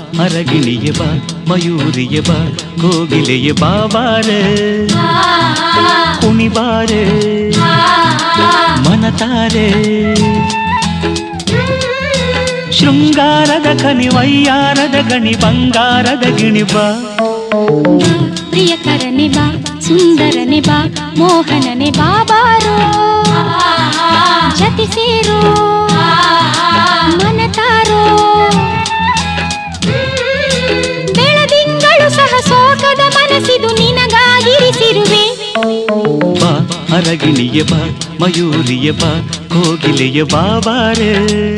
ಅರಗಿಣಿಯ ಬಾ ಮಯೂರಿಯ ಬಾ ಕೋಗಿಲೆಯ ಬಾಬಾರೆ ಕುಣಿಬಾರೆ ಮನತಾರೆ ಶೃಂಗಾರದ ಕನಿ ವಯ್ಯಾರದ ಗಣಿ ಬಂಗಾರದ ಗಿಣಿ ಬಾ ಬಾ ಪ್ರಿಯಕರನೆ ಬಾ ಸುಂದರನೆ ಬಾ ಮೋಹನನೆ ಬಾಬಾರೋ ಜತಿ ಸೇರೋ ಮನತಾರೋ ಬೆಳದಿಂಗಳು ಸಹ ಸೋಕದ ಮನಸ್ಸಿದು ನಿನಗಾಗಿರಿಸಿರುವೆ ಬಾ ಅರಗಿಣಿಯ ಬಾ ಮಯೂರಿಯ ಬಾ ಕೋಗಿಲೆಯ ಬಾಬಾರೆ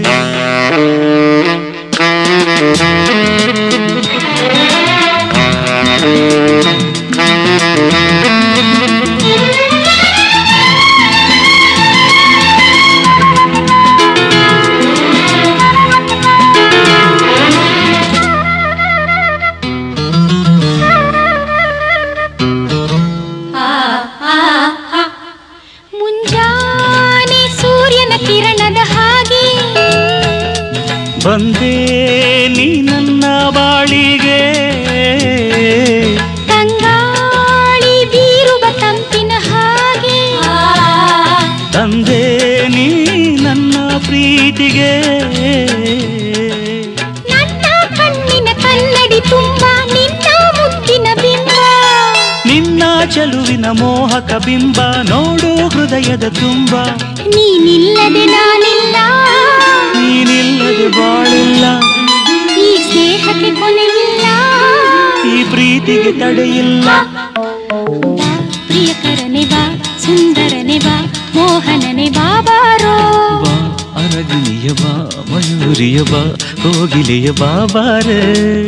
ಮುಂಜಾನೆ ಸೂರ್ಯನ ಕಿರಣದ ಹಾಗೆ ಬಂದೇ ನೀ ನನ್ನ ಬಾಳಿಗೆ ತಂಗಾಳಿ ಬೀರುವ ತಂಪಿನ ಹಾಗೆ ತಂದೆ ನೀ ನನ್ನ ಪ್ರೀತಿಗೆ ನನ್ನ ಕಣ್ಣಿನ ಕನ್ನಡಿ ತುಂಬ ನಿನ್ನ ಮುದ್ದಿನ ಬಿಂಬ ನಿನ್ನ ಚೆಲುವಿನ ಮೋಹಕ ಬಿಂಬ ನೋಡು ಹೃದಯದ ತುಂಬ ನೀನಿಲ್ಲದೆ ನಾನಿಲ್ಲ ನೀನಿಲ್ಲದೆ ಬಾಳಿಲ್ಲ ಈ ಸ್ನೇಹಕ್ಕೆ ಕೊನೆಯಿಲ್ಲ ಈ ಪ್ರೀತಿಗೆ ತಡೆಯಿಲ್ಲ ಬಾ ಪ್ರಿಯಕರನೆ ಬಾ ಸುಂದರನೆ ಬಾ ಮೋಹನನೆ ಬಾಬಾರೋ ಬಾ ಅರಗಿಣಿಯ ಬಾ ಮಯೂರಿಯ ಬಾ ಕೋಗಿಲೆಯ ಬಾಬಾರೆ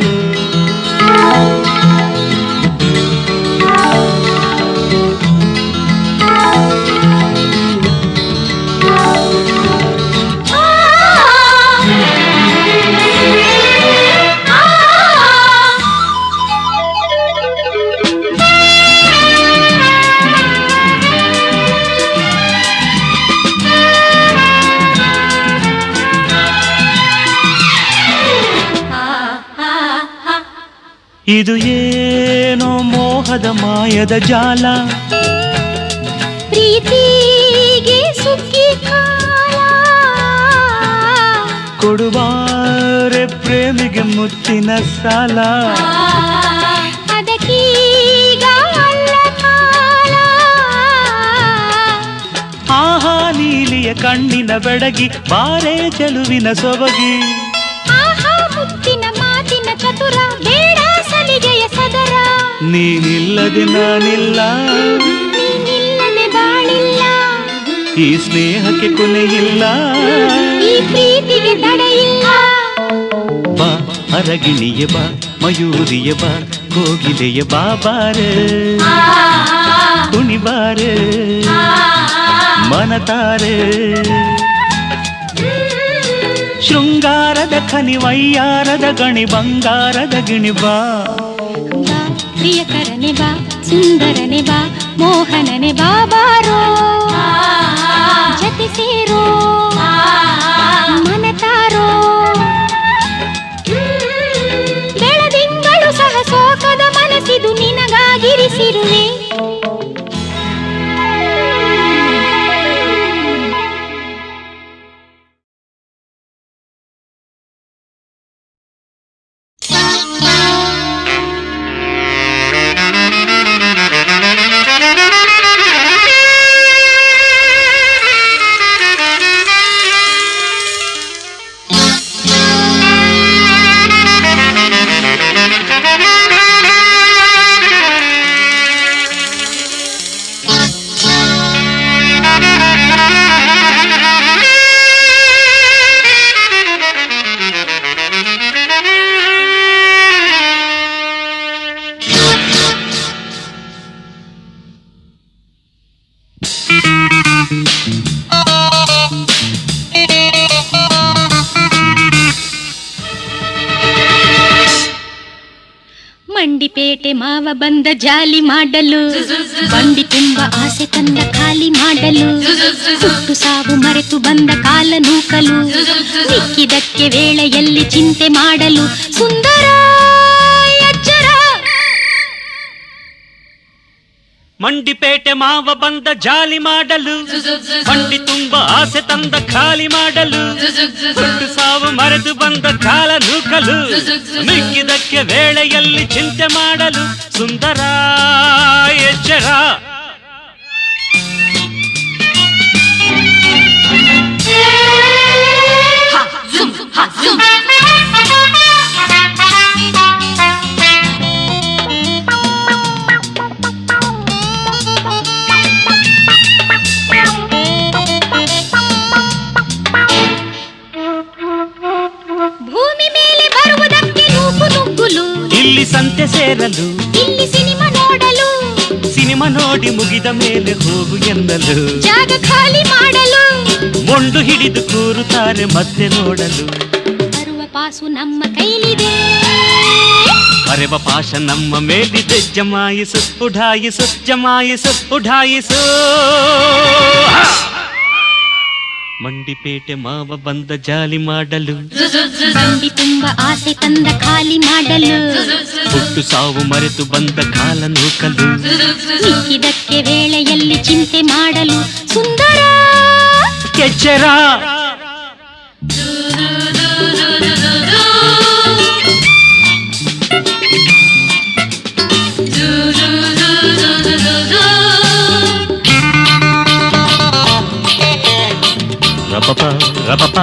ಇದು ಏನೋ ಮೋಹದ ಮಾಯದ ಜಾಲ ಪ್ರೀತಿಗೆ ಸುಗ್ಗಿ ಕಾಲ ಕೊಡುವಾರೆ ಪ್ರೇಮಿಗೆ ಮುತ್ತಿನ ಸಾಲ ಅದಕ್ಕೀಗ ಅಲ್ಲ ಕಾಲ ಆಹಾ ನೀಲಿಯ ಕಣ್ಣಿನ ಬೆಡಗಿ ಬಾರೆ ಚೆಲುವಿನ ಸೊಬಗಿ ಆಹಾ ಮುತ್ತಿನ ಮಾತಿನ ಚತುರ ಬೇಡ ಸಲಿಗೆಯ ಸದರ ನೀನಿಲ್ಲದೆ ನಾನಿಲ್ಲ ನೀನಿಲ್ಲದೆ ಬಾಳಿಲ್ಲ ಈ ಸ್ನೇಹಕ್ಕೆ ಕೊನೆಯಿಲ್ಲ ಈ ಪ್ರೀತಿಗೆ ತಡೆಯಿಲ್ಲ ಬಾ ಅರಗಿಣಿಯ ಬಾ ಮಯೂರಿಯ ಬಾ ಕೋಗಿಲೆಯ ಬಾಬಾರೆ ಕುಣಿಬಾರೆ ಮನತಾರೆ ಶೃಂಗಾರದ ಖನಿ ವಯ್ಯಾರದ ಗಣಿ ಬಂಗಾರದ ಗಿಣಿ ಬಾ ಬಾ ಪ್ರಿಯಕರನೆ ಬಾ ಸುಂದರನೆ ಬಾ ಮೋಹನನೆ ಬಾಬಾರೋ ಜತಿ ಸೇರೋ ಮನತಾರೋ ಬೆಳದಿಂಗಳು ಸಹ ಸೋಕದ ಮನಸ್ಸಿದು ನಿನಗಾಗಿರಿಸಿರುವೆ ಮಂಡಿಪೇಟೆ ಮಾವ ಬಂದ ಜಾಲಿ ಮಾಡಲು ಬಂಡಿ ತುಂಬ ಆಸೆ ತಂದ ಖಾಲಿ ಮಾಡಲು ಹುಟ್ಟು ಸಾವು ಮರೆತು ಬಂದ ಕಾಲ ನೂಕಲು ಮಿಕ್ಕಿದಕ್ಕೆ ವೇಳೆಯಲ್ಲಿ ಚಿಂತೆ ಮಾಡಲು ಸುಂದರ ಮಂಡಿಪೇಟೆ ಮಾವ ಬಂದ ಜಾಲಿ ಮಾಡಲು ಬಂಡಿ ತುಂಬ ಆಸೆ ತಂದ ಖಾಲಿ ಮಾಡಲು ಹುಟ್ಟು ಸಾವು ಮರೆದು ಬಂದ ಕಾಲ ನೂಕಲು ಮಿಕ್ಕಿದಕ್ಕೆ ವೇಳೆಯಲ್ಲಿ ಚಿಂತೆ ಮಾಡಲು ಸುಂದರ ಎಚ್ಚರ ಭೂಮಿ ಮೇಲೆ ಬರುವುದಕ್ಕೆ ನೂಕು ನುಗ್ಗುಲು ಇಲ್ಲಿ ಸಂತೆ ಸೇರಲು ಇಲ್ಲಿ ಸಿನಿಮಾ ನೋಡಲು ಸಿನಿಮಾ ನೋಡಿ ಮುಗಿದ ಮೇಲೆ ಹೋಗು ಎನ್ನಲು ಜಾಗ ಖಾಲಿ ಮಾಡಲು ಮೊಂಡು ಹಿಡಿದು ಕೂರುತ್ತಾರೆ ಮತ್ತೆ ನೋಡಲು ಬರುವ ಪಾಸು ನಮ್ಮ ಕೈಲಿದೆ ಅರೆವ ಪಾಶ ನಮ್ಮ ಮೇಲಿದೆ ಜಮಾಯಿಸು ಉಢಾಯಿಸು ಜಮಾಯಿಸು ಉಢಾಯಿಸು ಹಾ! ಮಂಡಿಪೇಟೆ ಮಾವ ಬಂದ ಜಾಲಿ ಮಾಡಲು ಬಂಡಿ ತುಂಬ ಆಸೆ ತಂದ ಖಾಲಿ ಮಾಡಲು ಹುಟ್ಟು ಸಾವು ಮರೆತು ಬಂದ ಕಾಲ ನೂಕಲು ಮಿಕ್ಕಿದಕ್ಕೆ ವೇಳೆಯಲ್ಲಿ ಚಿಂತೆ ಮಾಡಲು ಸುಂದರ ಎಚ್ಚರ ರಪಪ ರಪಪ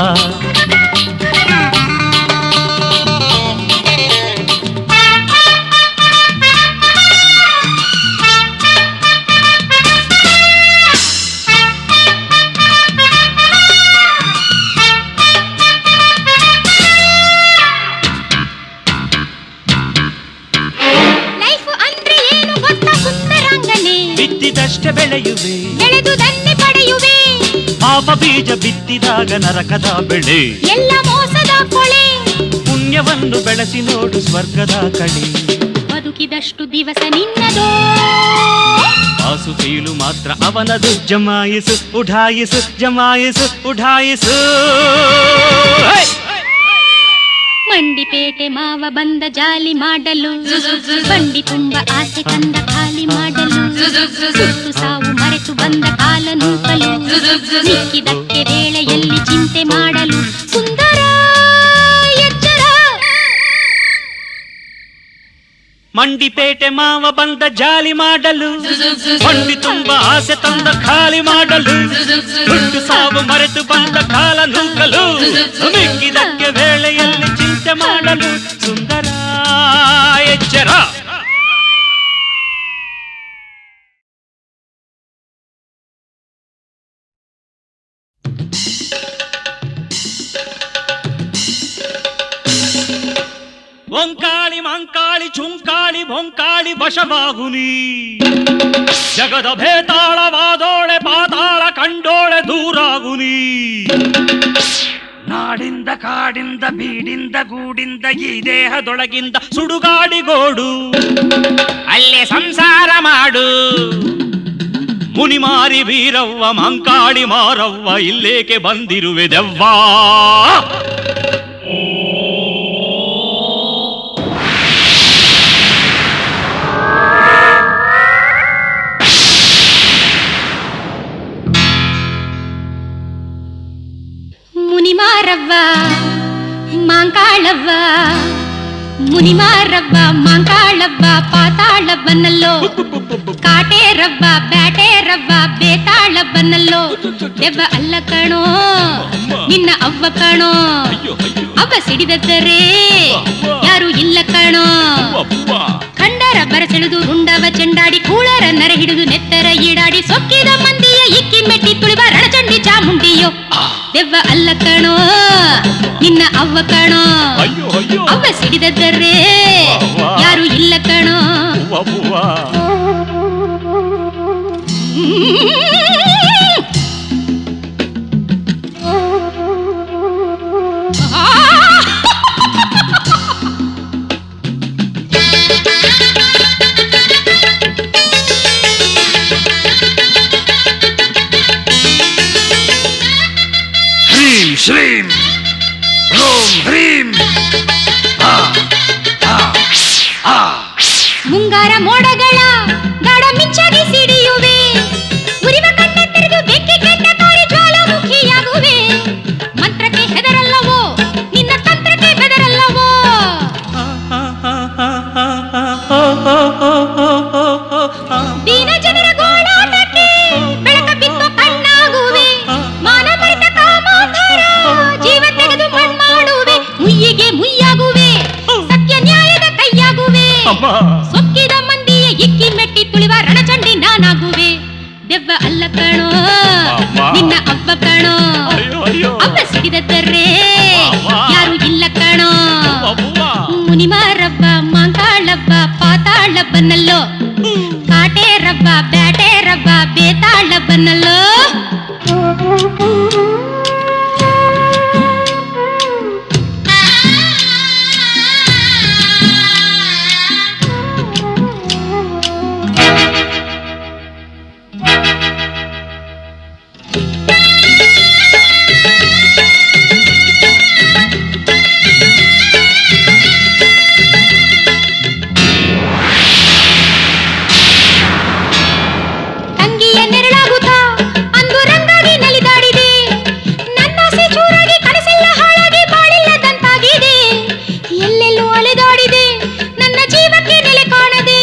ಲೈಫ್ ಅಂದ್ರೆ ಏನು ಗೊತ್ತಾ ಸುಂದರಾಂಗನೆ ಬಿತ್ತಿದಷ್ಟೇ ಬೆಳೆಯುವೆ ಬೆಳೆದುದನ್ನೇ ಪಡೆಯುವೆ ಪಾಪ ಬೀಜ ಬಿತ್ತಿದಾಗ ನರಕದ ಬೆಳೆ ಎಲ್ಲ ಮೋಸದ ಕೊಳೆ ಪುಣ್ಯವನ್ನು ಬೆಳೆಸಿ ನೋಡು ಸ್ವರ್ಗದ ಕಡೆ ಬದುಕಿದಷ್ಟು ದಿವಸ ನಿನ್ನದೋ ಆಸು ಕೀಲು ಮಾತ್ರ ಅವನದು ಜಮಾಯಿಸು ಉಢಾಯಿಸು ಜಮಾಯಿಸು ಉಢಾಯಿಸು ಹೇ! ಮಂಡಿಪೇಟೆ ಮಾವ ಬಂದ ಜಾಲಿ ಮಾಡಲು ಬಂಡಿ ತುಂಬ ಆಸೆ ತಂದ ಖಾಲಿ ಮಾಡಲು ಸುತ್ತು ಸಾವು ಮರೆತು ಬಂದ ಕಾಲ ನೂಕಲು ಮಿಕ್ಕಿದಕ್ಕೆ ವೇಳೆಯಲ್ಲಿ ಚಿಂತೆ ಮಾಡಲು ಸುಂದರ ಎಚ್ಚರ ಮಂಡಿಪೇಟೆ ಮಾವ ಬಂದ ಜಾಲಿ ಮಾಡಲು ಬಂಡಿ ತುಂಬ ಆಸೆ ತಂದ ಖಾಲಿ ಮಾಡಲು ಹುಟ್ಟು ಸಾವು ಮರೆತು ಬಂದ ಕಾಲ ನೂಕಲು ಮಿಕ್ಕಿದಕ್ಕೆ ವೇಳೆಯಲ್ಲಿ ಚಿಂತೆ ಮಾಡಲು ಸುಂದರ ಎಚ್ಚರ ಓಂಕಾಳಿ ಮಂಕಾಳಿ ಚುಂಕಾಳಿ ಬೊಂಕಾಳಿ ಬಶವಾಗುನಿ ಜಗದ ಭೇತಾಳವಾದೋಳೆ ಪಾತಾಳ ಕಂಡೋಳೆ ದೂರಾಗುನಿ ನಾಡಿಂದ ಕಾಡಿಂದ ಬೀಡಿಂದ ಗೂಡಿಂದ ಈ ದೇಹದೊಳಗಿಂದ ಸುಡುಗಾಡಿಗೋಡು ಅಲ್ಲೇ ಸಂಸಾರ ಮಾಡು ಮುನಿಮಾರಿ ವೀರವ್ವ ಮಂಕಾಳಿ ಮಾರವ್ವ ಇಲ್ಲೇಕೆ ಬಂದಿರುವೆ ದೆವ್ವಾ ಮುನಿಮಾರವ್ವ ಮಾಂಕಾಳವ್ವ ಮುನಿಮಾರವ್ವ ಮಾಂಕಾಳವ್ವ ಪಾತಾಳವ್ವನಲ್ಲೋ ಕಾಟೇರವ್ವ ಬ್ಯಾಟೇರವ್ವ ಬೇತಾಳವ್ವನಲ್ಲೋ ದೆವ್ವ ಅಲ್ಲ ಕಣೋ ನಿನ್ನ ಅವ್ವ ಕಣೋ ಅವ್ವ ಸಿಡಿದತ್ತರೆ ಯಾರು ಇಲ್ಲ ಕಣೋ ಕಂಡರ ಬರಸೆಳೆದು ರುಂಡವ ಚೆಂಡಾಡಿ ಕೂಳರ ನರ ಹಿಡಿದು ನೆತ್ತರ ಈಡಾಡಿ ಸೊಕ್ಕಿದ ಮಂದಿಯ ಇಕ್ಕಿ ಮೆಟ್ಟಿ ತುಳಿವ ರಣಚಂಡಿ ಚಾಮುಂಡಿಯೋ ದೆವ್ವ ಅಲ್ಲ ಕಣೋ ನಿನ್ನ ಅವ್ವ ಕಣೋ ಅಯ್ಯೋ ಅಯ್ಯೋ ಅವ್ವ ಸಿಡಿದದ್ದರೇ ಯಾರು ಇಲ್ಲ ಕಣೋ ಹ್ರೀಂ ಶ್ರೀಂ ಹ್ರೋಂ ಹ್ರೀಂ ಆ, ಆ, ಆ. ಮುಂಗಾರ ಮೋಡಗಳ ಗಾಢ ಮಿಂಚಾಗಿ ಸಿಡಿ ಅಮ್ಮ ಸೊಕ್ಕಿದ ಮಂದಿಯ ಇಕ್ಕಿ ಮೆಟ್ಟಿ ತುಳಿವ ರಣಚಂಡಿ ನಾನಾಗುವೆ ದೆವ್ವ ಅಲ್ಲ ಕಣೋ ಅಮ್ಮ. ನಿನ್ನ ಅವ್ವ ಕಣೋ ಅಯ್ಯೋ ಅಯ್ಯೋ ಅವ್ವ ಸಿಡಿದದ್ದರ್ರೆ ಅಮ್ಮ. ಯಾರು ಇಲ್ಲ ಕಣೋ ಅವ್ವ ಮುನಿಮಾರವ್ವ ಮಾಂತಾಳವ್ವ ಪಾತಾಳವ್ವನಲ್ಲೋ ಕಾಟೆ ರವ್ವ ಬ್ಯಾಟೆ ರವ್ವ ಬೇತಾಳವ್ವನಲ್ಲೋ ತಂಗಿಯ ನೆರಳಾಗುತ್ತಾ ಅಂದು ರಂಗಾಗಿ ನಲಿದಾಡಿದೆ ನನ್ನಾಸೆ ಚೂರಾಗಿ ಕನಸೆಲ್ಲ ಹಾಳಾಗಿ ಬಾಳಿಲ್ಲದಂತಾಗಿದೆ ಎಲ್ಲೆಲ್ಲೂ ಅಲೆದಾಡಿದೆ ನನ್ನ ಜೀವಕ್ಕೆ ನೆಲೆ ಕಾಣದೆ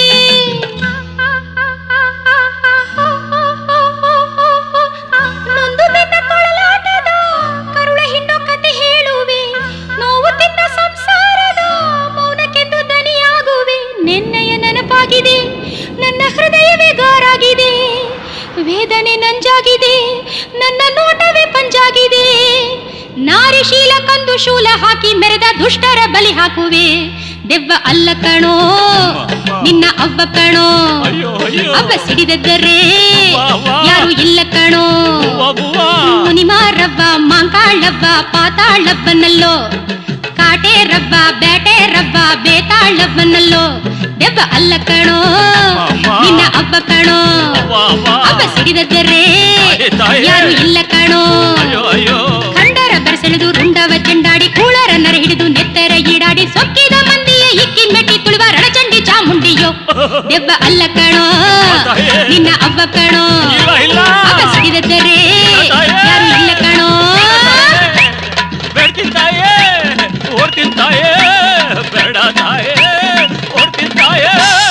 ನೊಂದು ಬೆಂದ ಕೊಳಲಾಟದ ಕರುಳ ಹಿಂಡು ಕತೆ ಹೇಳುವೆ ನೋವು ತಿಂದ ಸಂಸಾರದ ಮೌನಕ್ಕೆಂದು ದನಿಯಾಗುವೆ ನಿನ್ನೆಯ ನೆನಪಾಗಿದೆ ನನ್ನ ಹೃದಯವೇ ಗಾರಾಗಿದೆ ವೇದನೆ ನಂಜಾಗಿದೆ ನನ್ನ ನೋಟವೇ ಪಂಜಾಗಿದೆ ನಾರಿಶೀಲ ಕಂದು ಶೂಲ ಹಾಕಿ ಮೆರೆದ ದುಷ್ಟರ ಬಲಿ ಹಾಕುವೆ ದೆವ್ವ ಅಲ್ಲ ಕಣೋ ನಿನ್ನ ಅವ್ವ ಕಣೋ ಅಯ್ಯೋ ಅಯ್ಯೋ ಅವ್ವ ಸಿಡಿದದ್ದರೆ ಅವ್ವ, ಅವ್ವ. ಯಾರು ಇಲ್ಲ ಕಣೋ ಅವ್ವ ಮುನಿಮಾರವ್ವ ಮಾಂಕಾಳವ್ವ ಪಾತಾಳವ್ವನಲ್ಲೋ ಕಾಟೆ ರವ್ವ ಬೇಟೆ ರವ್ವ ಬೇತಾಳವ್ವನಲ್ಲೋ ದೆವ್ವ ಅಲ್ಲ ಕಣೋ ಅಮ್ಮ. ನಿನ್ನ ಅವ್ವ ಕಣೋ ಅವ್ವ ಅವ್ವ ಅವ್ವ ಸಿಡಿದದ್ದರೆ ತಾಯಿ, ತಾಯಿ. ಯಾರು ಇಲ್ಲ ಕಣೋ ಅಯ್ಯೋ ಅಯ್ಯೋ ಕಂಡರ ಬೆರಸೆಳೆದು ರುಂಡವ ಚೆಂಡಾಡಿ ಕೂಳರ ನರ ಹಿಡಿದು ನೆತ್ತರ ಈಡಾಡಿ ಸೊಕ್ಕಿದ ಮಂದಿಯ ಇಕ್ಕಿ ಮೆಟ್ಟಿ ತುಳಿವ ರಣಚಂಡಿ ಚಾಮುಂಡಿಯೋ ದೆವ್ವ ಅಲ್ಲ ಕಣೋ ತಾಯಿ. ನಿನ್ನ ಅವ್ವ ಕಣೋ ಇಲ್ಲ ಇಲ್ಲ ಅವ ಸಿಡಿದದ್ದರೆ ತಾಯಿ. ಯಾರು ಇಲ್ಲ ಕಣೋ ಬೇಡ್ತೀನಿ ತಾಯೇ ಓಡ್ತೀನಿ ತಾಯೇ ಬೇಡ ತಾಯೇ ಓಡ್ತೀನಿ ತಾಯೇ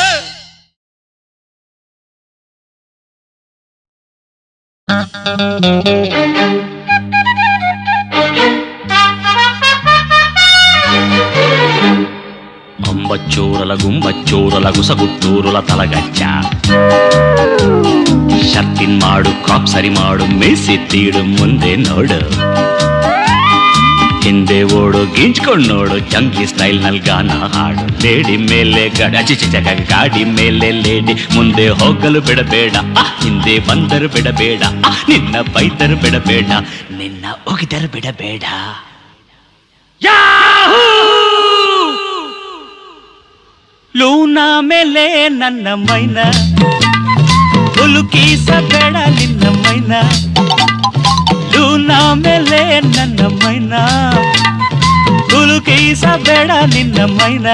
అంబచ్చూరల గుంబచ్చూరల గుసగుట్టూరుల తలగచ్చ ಶರ್ಟಿನ್ ಮಾಡು ಕ್ರಾಪ್ ಸರಿ ಮಾಡು ಮೇಸಿ ತೀಡು ಮುಂದೆ ನೋಡು ಹಿಂದೆ ಓಡು ಗಿಂಚ್ಕೊಂಡ್ ನೋಡು ಜಂಗಿ ಸ್ಟೈಲ್ ನಲ್ಲಿ ಗಾನ ಹಾಡು ಲೇಡಿ ಮೇಲೆ ಗಡ ಗಾಡಿ ಮೇಲೆ ಲೇಡಿ ಮುಂದೆ ಹೋಗಲು ಬಿಡಬೇಡ ಆ, ಹಿಂದೆ ಬಂದರು ಬಿಡಬೇಡ ಆ, ನಿನ್ನ ಬೈದರು ಬಿಡಬೇಡ ನಿನ್ನ ಒಗಿದರು ಬಿಡಬೇಡ ಯಾಹೂ! ಲೂನ ಮೇಲೆ ನನ್ನ ಮೈನ ಹುಲುಕೀಸಬೇಡ ನಿನ್ನ ಮೈನ ಲೂನ ಮೇಲೆ ನನ್ನ ಮೈನ ಹುಲುಕೀಸಬೇಡ ನಿನ್ನ ಮೈನ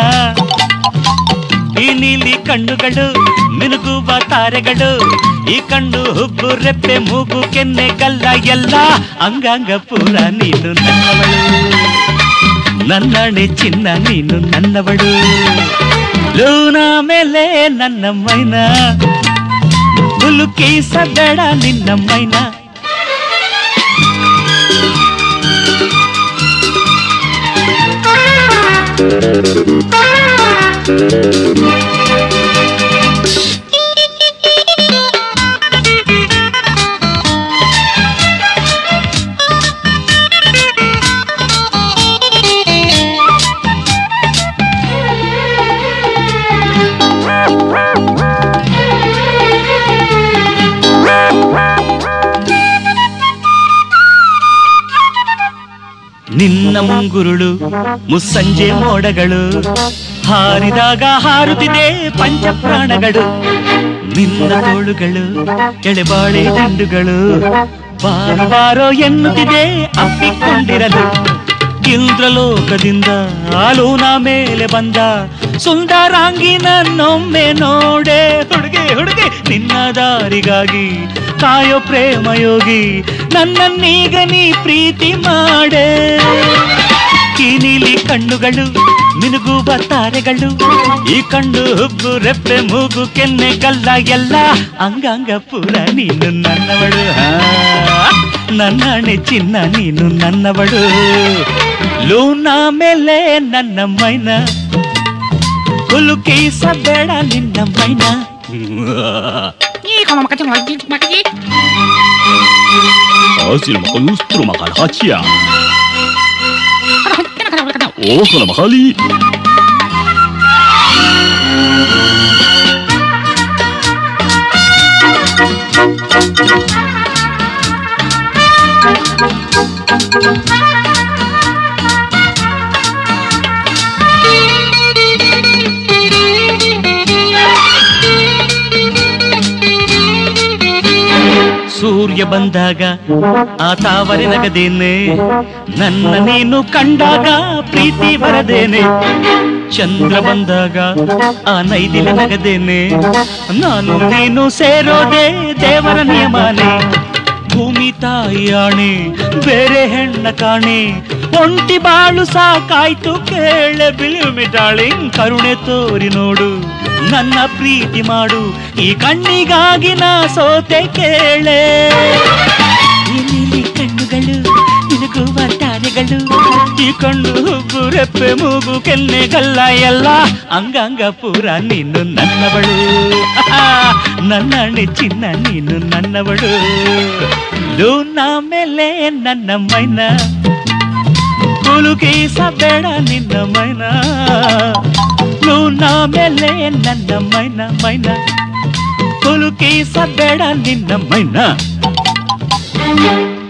ಈ ನೀಲಿ ಕಣ್ಣುಗಳು ಮಿನುಗುವ ತಾರೆಗಳು ಈ ಕಣ್ಣು ಹುಬ್ಬು ರೆಪ್ಪೆ ಮೂಗು ಕೆನ್ನೆ ಗಲ್ಲ ಎಲ್ಲ ಅಂಗಾಂಗ ಪೂರ ನೀನು ನನ್ನವಳು ನನ್ನಣೆ ಚಿನ್ನ ನೀನು ನನ್ನವಳು ಲೂನ ಮೇಲೆ ನನ್ನ ಮೈನ ಹುಲುಕೀಸಬೇಡ ನಿನ್ನ ಮೈನ ನಿನ್ನ ಮುಂಗುರುಳು ಮುಸ್ಸಂಜೆ ಮೋಡಗಳು ಹಾರಿದಾಗ ಹಾರುತ್ತಿದೆ ಪಂಚಪ್ರಾಣಗಳು ನಿನ್ನ ತೋಳುಗಳು ಎಳೆಬಾಳೆ ದಂಡುಗಳು ಬಾರೋ ಬಾರೋ ಎನ್ನುತ್ತಿದೆ ಅಪ್ಪಿಕೊಂಡಿರಲು ಇಂದ್ರಲೋಕದಿಂದ ಆಲೂನ ಮೇಲೆ ಬಂದ ಸುಂದರಾಂಗಿ ನನ್ನೊಮ್ಮೆ ನೋಡೆ ಹುಡುಗಿ ಹುಡುಗಿ ನಿನ್ನ ದಾರಿಗಾಗಿ ಕಾಯೋ ಪ್ರೇಮ ಯೋಗಿ ನನ್ನನ್ನೀಗ ನೀ ಪ್ರೀತಿ ಮಾಡೆ ಈ ನೀಲಿ ಕಣ್ಣುಗಳು ಮಿನುಗುವ ತಾರೆಗಳು ಈ ಕಣ್ಣು ಹುಬ್ಬು ರೆಪ್ಪೆ ಮೂಗು ಕೆನ್ನೆ ಗಲ್ಲ ಎಲ್ಲ ಅಂಗಾಂಗ ಪೂರ ನೀನು ನನ್ನವಳು ಹಾ, ನನ್ನಣೆ ಚಿನ್ನ ನೀನು ನನ್ನವಳು ಲೂನ ಮೇಲೆ ನನ್ನ ಮೈನ ಹುಲುಕೀಸಬೇಡ ನಿನ್ನ ಮೈನ Hasil makalustro makalhatsya. Oh, kalau makali. ಸೂರ್ಯ ಬಂದಾಗ ಆ ತಾವರೆ ನಗದೇನೆ ನನ್ನ ನೀನು ಕಂಡಾಗ ಪ್ರೀತಿ ಬರದೇನೆ ಚಂದ್ರ ಬಂದಾಗ ಆ ನೈದಿಲ ನಗದೇನೆ ನಾನು ನೀನು ಸೇರೋದೇ ದೇವರ ನಿಯಮನೆ ಭೂಮಿ ತಾಯಿ ಆಣೆ ಬೇರೆ ಹೆಣ್ಣ ಕಾಣೆ ಒಂಟಿ ಬಾಳು ಸಾಕಾಯ್ತು ಕೇಳೆ ಬಿಳುಮಿ ಡಾಳಿಂಗ್ ಕರುಣೆ ತೋರಿ ನೋಡು ನನ್ನ ಪ್ರೀತಿ ಮಾಡು ಈ ಕಣ್ಣಿಗಾಗಿ ನಾ ಸೋತೆ ಕೇಳೆ ಈ ನೀಲಿ ಕಣ್ಣುಗಳು ನಿನಗುವ ತಾರೆಗಳು ಈ ಕಣ್ಣು ಹುಬ್ಬು ರೆಪ್ಪೆ ಮೂಗು ಕೆನ್ನೆಗಲ್ಲ ಎಲ್ಲ ಅಂಗಾಂಗ ಪೂರ ನೀನು ನನ್ನವಳು ನನ್ನ ಚಿನ್ನ ನೀನು ನನ್ನವಳು ಲೂನ ಮೇಲೆ ನನ್ನ ಮೈನ ಕುಲುಕೀಸಬೇಡ ನಿನ್ನ ಮೈನ ಲೂನ ಮೇಲೆ ನನ್ನ ಮೈನ ಮೈನ ಕುಲುಕೀಸಬೇಡ ನಿನ್ನ ಮೈನ